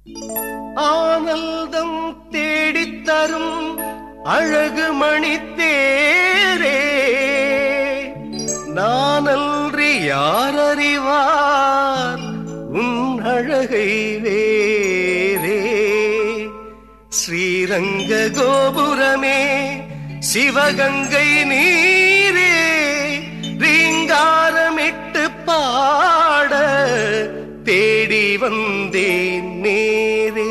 ஆனந்தம் தேடித்தரும் அழகு மணித்தேரே நானன்றி யாரறிவார் உன் அழகை வேரே ஸ்ரீரங்க கோபுரமே சிவகங்கை நீரே ரீங்காரமிட்டு பாட தேடி வந்தேன் நேரே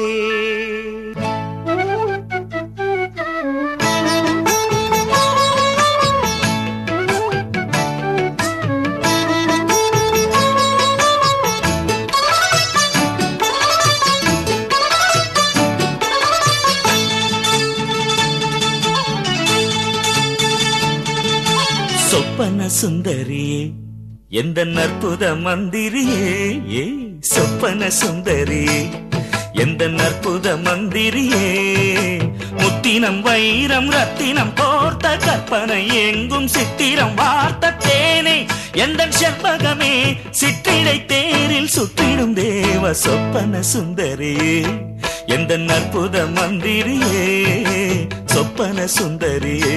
சொப்பன சுந்தரியே எந்த அற்புத மந்திரியே ஏ சொப்பன சுந்தரியே எந்த அற்புத மந்திரியே முத்தினம் வைரம் ரத்தினம் போர்த்த கற்பனை எங்கும் சித்திரம் வார்த்த தேனே எந்த செவ்வகமே சிற்றிடை தேரில் சுற்றிடும் தேவ சொப்பன சுந்தரியே எந்த அற்புத மந்திரியே சொப்பன சுந்தரியே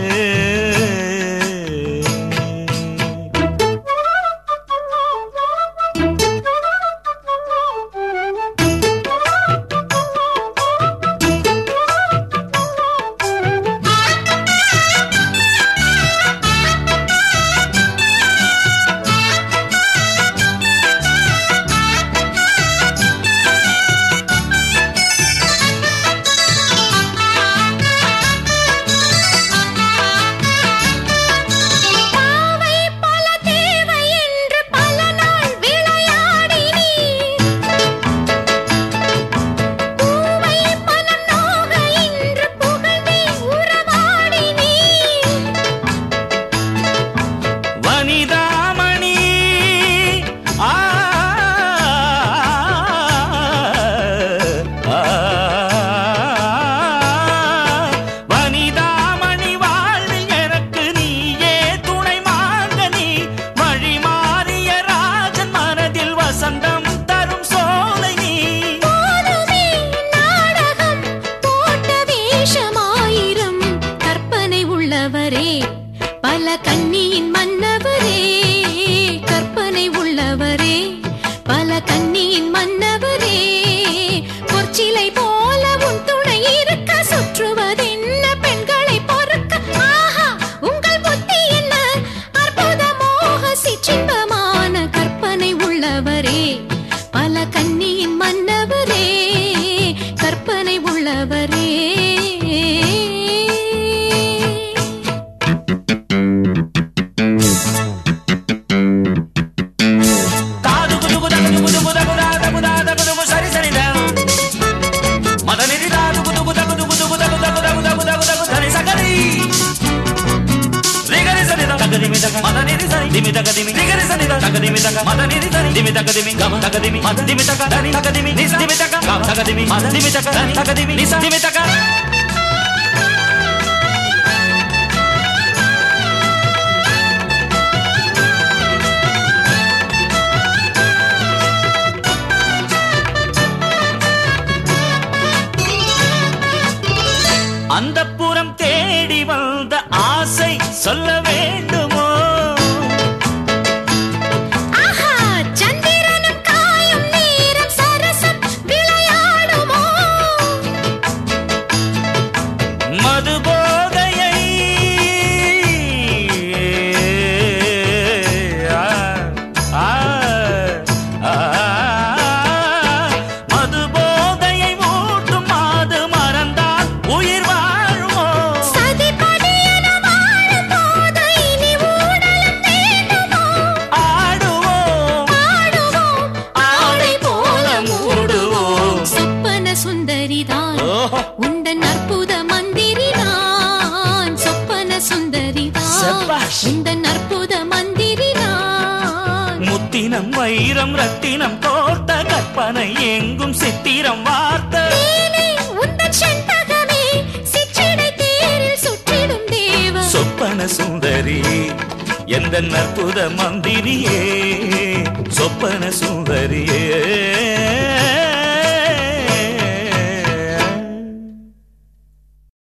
பாவை பல தேவை என்று பல நாள் விளையாடினீர் பூவை மனம் நோக என்று புகழ்ந்தே உறவாடினீர் வனிதாமணி ஆ, ஆ, வனிதாமணி வாழ்வில் எனக்கு நீயே துணை மாங்கனி வழி மாறிய ராஜன் மனதில் வசந்தம் தரும் சோலை நீ போதுமே நாடகம் போட்ட வேஷமாயிரம் கற்பனை உள்ளவரே பல கன்னியின் மன்னவரே கற்பனை உள்ளவரே பல கன்னியின் மன்னவரே பொற்சிலை போல உன் துணை இருக்க சுற்றுவதென்ன பெண்களை பொறுக்க ஆஹா உங்கள் புத்தி என்ன அற்புத மோக சிற்றின்பமான கற்பனை உள்ளவரே பல கன்னியின் மன்னவரே கற்பனை உள்ளவரே தாது குது குத குது குது குத குதா தகுதா தகுது சரி சரி மதனிரி தாது குது குத குது குது குத குத குத குத குத குத குத சரி சகரி ரிகரி சரி தகதி மி தக மதனிரி சரி திமி தக திமி ரிகரி சரி தகதி மி தக மதனிரி சரி திமி தக திமி கம தக திமி மத திமி தக தனி தக திமி நிச திமி தக கம தக திமி மத திமி தக தனி தக திமி நிச திமி தக அந்த புறம் தேடி வந்த ஆசை சொல்ல வேண்டுமோ ஆஹா சந்திரனும் காயும் நேரம் சரசம் விளையாடுமோ மது போதையை ஆ, ஆ, ஆ, மது போதையை மூட்டும் மாது மறந்தால் உயிர் வாழுமோ சதிபதியென வாழும் போது இனி ஊடலும் வேண்டுமோ ஆடுவோம் ஆடுவோம் ஆடை போல மூடுவோம் மூடுவோம். சொப்பன சுந்தரிதான் ஓஹோ. உந்தன் அற்புத மந்திரிதான் சொப்பன சுந்தரிதான் சபாஷ். உந்தன் அற்புத மந்திரிதான் முத்தினம் வைரம் ரத்தினம் கோர்த்த கற்பனை எங்கும் சித்திரம் வார்த்த தேனே, உந்தன் செண்பகமே சிற்றிடை தேரில் சுற்றிடும் தேவ சொப்பன சுந்தரி எந்த அற்புத மந்திரியே சொப்பன சுந்தரியே